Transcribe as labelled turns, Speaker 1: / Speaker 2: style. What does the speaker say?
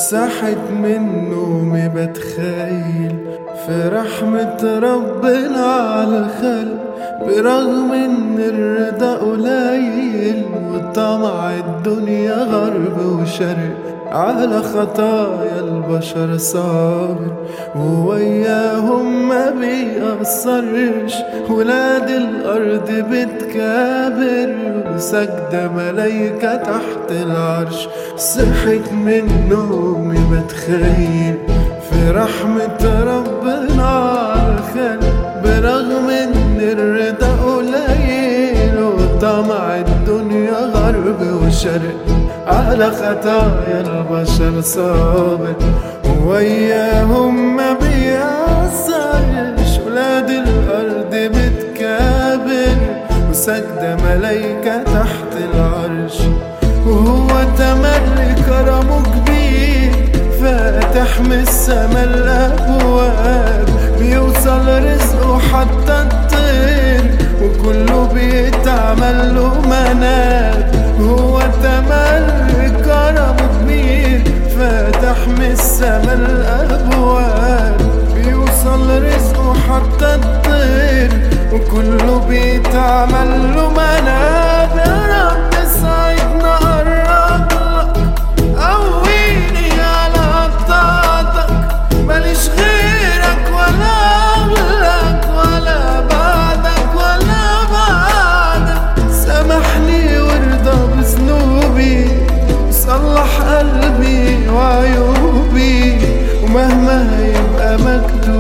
Speaker 1: صحت من نومي بتخيل في رحمة ربنا على الخلق برغم ان الرضا قليل وطمع الدنيا غرب وشرق على خطايا البشر صابر ووياهم ما بيأثرش ولاد الأرض بتكابر وسجدة ملايكة تحت العرش صحت من نومي بتخيل في رحمة ربنا على الخلق برغم ان الرضا قليل وطمع الدنيا غرب وشرق على خطايا البشر صابر وياهم ما بيأثرش ولاد الأرض بتكابر وسجدة ملايكة تحت العرش وهو تملي كرمه كبير فاتح من السما الأبواب بيوصل رزقه حتى الطير وكله بيتعمل له مناب هو تملي كرمه كبير فاتح من السما الأبواب بيوصل رزقه حتى الطير وكله بيتعمل له مناب يا رب ساعدنا قرب لك قويني على طاعتك ماليش غيرك ولا قبلك ولا بعدك ولا بعدك سامحني وارضى بذنوبي وصلح قلبي وعيوبي ومهما يبقى مكتوب